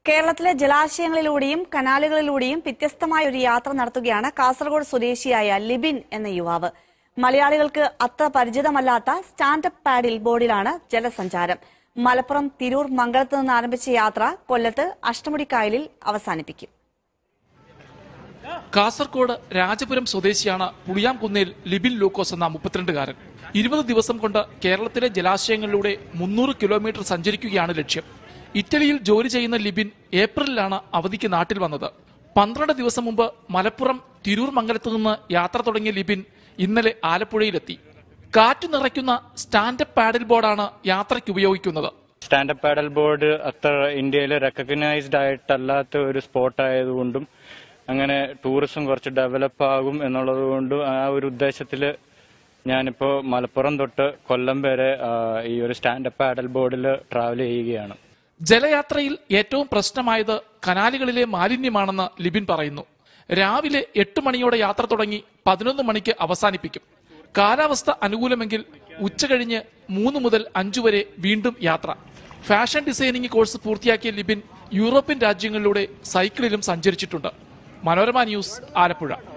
കേരളത്തിലെ ജലാശയങ്ങളിലൂടെയും കനാലുകളിലൂടെയും വ്യത്യസ്തമായ ഒരു യാത്ര നടത്തുകയാണ് കാസർഗോഡ് സ്വദേശിയായ ലിബിൻ എന്ന യുവാവ് മലയാളികൾക്ക് അത്ര പരിചിതമല്ലാത്ത സ്റ്റാൻഡപ്പ് പാഡിൽ ബോർഡിലാണ് ജലസഞ്ചാരം മലപ്പുറം തിരൂർ മംഗളത്ത് നിന്ന് ആരംഭിച്ച യാത്ര കൊല്ലത്ത് അഷ്ടമുടിക്കായലിൽ അവസാനിപ്പിക്കും കാസർഗോഡ് രാജപുരം സ്വദേശിയാണ് പുളിയാംകുന്നേൽ ലിബിൻ ലൂക്കോസ് എന്ന മുപ്പത്തിരണ്ടുകാരൻ ഇരുപത് ദിവസം കൊണ്ട് കേരളത്തിലെ ജലാശയങ്ങളിലൂടെ മുന്നൂറ് കിലോമീറ്റർ സഞ്ചരിക്കുകയാണ് ലക്ഷ്യം ഇറ്റലിയിൽ ജോലി ചെയ്യുന്ന ലിബിൻ ഏപ്രിലിലാണ് അവധിക്ക് നാട്ടിൽ വന്നത് പന്ത്രണ്ട് ദിവസം മുമ്പ് മലപ്പുറം തിരൂർ മംഗലത്ത് നിന്ന് യാത്ര തുടങ്ങിയ ലിബിൻ ഇന്നലെ ആലപ്പുഴയിലെത്തി കാറ്റു നിറയ്ക്കുന്ന സ്റ്റാൻഡപ്പ് പാഡിൽ ബോർഡാണ് യാത്രയ്ക്ക് ഉപയോഗിക്കുന്നത് സ്റ്റാൻഡപ്പ് പാഡൽ ബോർഡ് അത്ര ഇന്ത്യയിൽ റെക്കഗ്നൈസ്ഡ് ആയിട്ടല്ലാത്ത ഒരു സ്പോട്ട് ആയതുകൊണ്ടും അങ്ങനെ ടൂറിസം കുറച്ച് ഡെവലപ്പ് ആകും എന്നുള്ളത് കൊണ്ടും ആ ഒരു ഉദ്ദേശത്തിൽ ഞാനിപ്പോൾ മലപ്പുറം തൊട്ട് കൊല്ലം വരെ ആ, ഈ ഒരു സ്റ്റാൻഡപ്പ് പാഡൽ ബോർഡിൽ ട്രാവൽ ചെയ്യുകയാണ് ജലയാത്രയിൽ ഏറ്റവും പ്രശ്നമായത് കനാലുകളിലെ മാലിന്യമാണെന്ന് ലിബിൻ പറയുന്നു രാവിലെ എട്ട് മണിയോടെ യാത്ര തുടങ്ങി പതിനൊന്ന് മണിക്ക് അവസാനിപ്പിക്കും കാലാവസ്ഥ അനുകൂലമെങ്കിൽ ഉച്ചകഴിഞ്ഞ് മൂന്ന് മുതൽ അഞ്ചു വരെ വീണ്ടും യാത്ര ഫാഷൻ ഡിസൈനിങ് കോഴ്സ് പൂർത്തിയാക്കിയ ലിബിൻ യൂറോപ്യൻ രാജ്യങ്ങളിലൂടെ സൈക്കിളിലും സഞ്ചരിച്ചിട്ടുണ്ട് മനോരമ ന്യൂസ് ആലപ്പുഴ